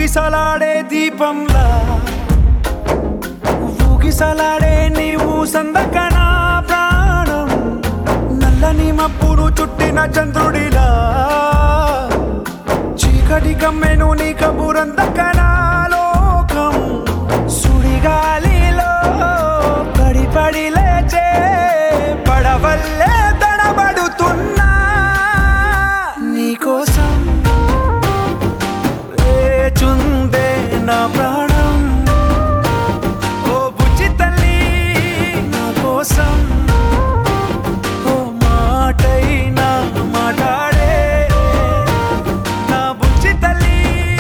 ఊగిసలాడే దీపంలా ఊగిసలాడే నీవు సందకనా ప్రాణం నల్లని మబ్బును చుట్టిన చంద్రుడిలా చీకటి కమ్మెను నీ కబురందకనా లోకం సుడిగాలిలో పడి పడి లేచే పడవల్లే తడబడుతున్నా నీకోసం వేచుందే నా ప్రాణం ఓ బుజ్జి తల్లి నా కోసం ఓ మాటైనా మాట్లాడే నా బుజ్జి తల్లి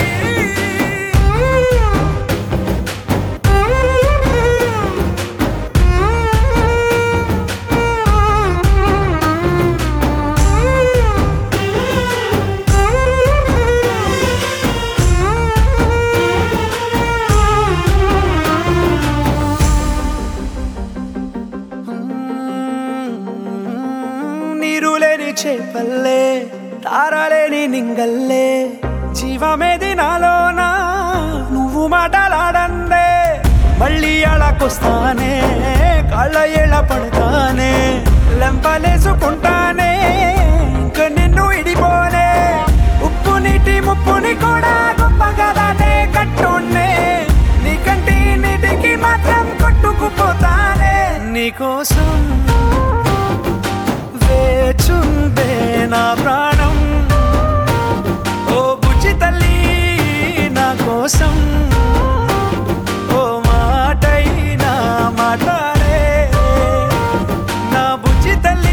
నీరు లేని చేపల్లే తారలేని నింగల్లే జీవమేది నాలోనా నువ్వు మాటలాడందే మళ్ళీ అళకొస్తానే కాళ్ళ ఎళ్ళ పడతానే లెంపలేసుకుంటానే ఇంక నిన్ను ఇడిపోనే ఉప్పు నీటి ముప్పుని కూడా గొప్పగా దాటే కట్టున్నే నీ కంటి నీటికి మాత్రం కొట్టుకుపోతానే నీకోసం వేచుందే నా ప్రాణం ఓ బుజ్జి తల్లి నా కోసం ఓ మాటైనా మాట్లాడే నా బుజ్జి తల్లి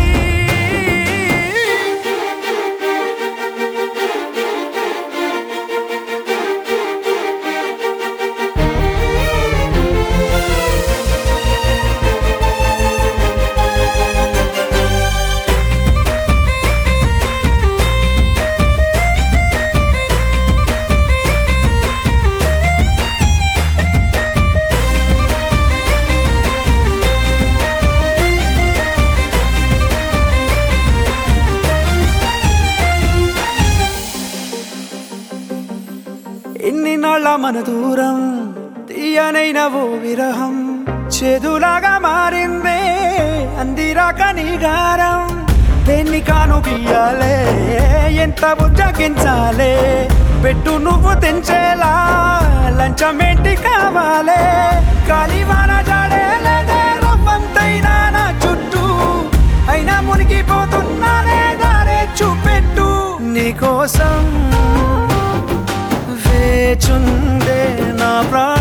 ఎన్ని నాళ్ళ మన దూరం తీయనైన ఓ విరహం చేదులాగా మారిందే అందిరాక నీగారం దేన్ని కాను గీయాలే ఎంత బుజ్జగించాలే పెట్టు నువ్వు తెంచేలా లంచమేంటి కావాలే కాలివాన జాడేలేదే రవ్వంతైనా నా చుట్టూ అయినా మునిగిపోతున్నానే దారే చూపెట్టు నీకోసం వేచుందే నా ప్రాణం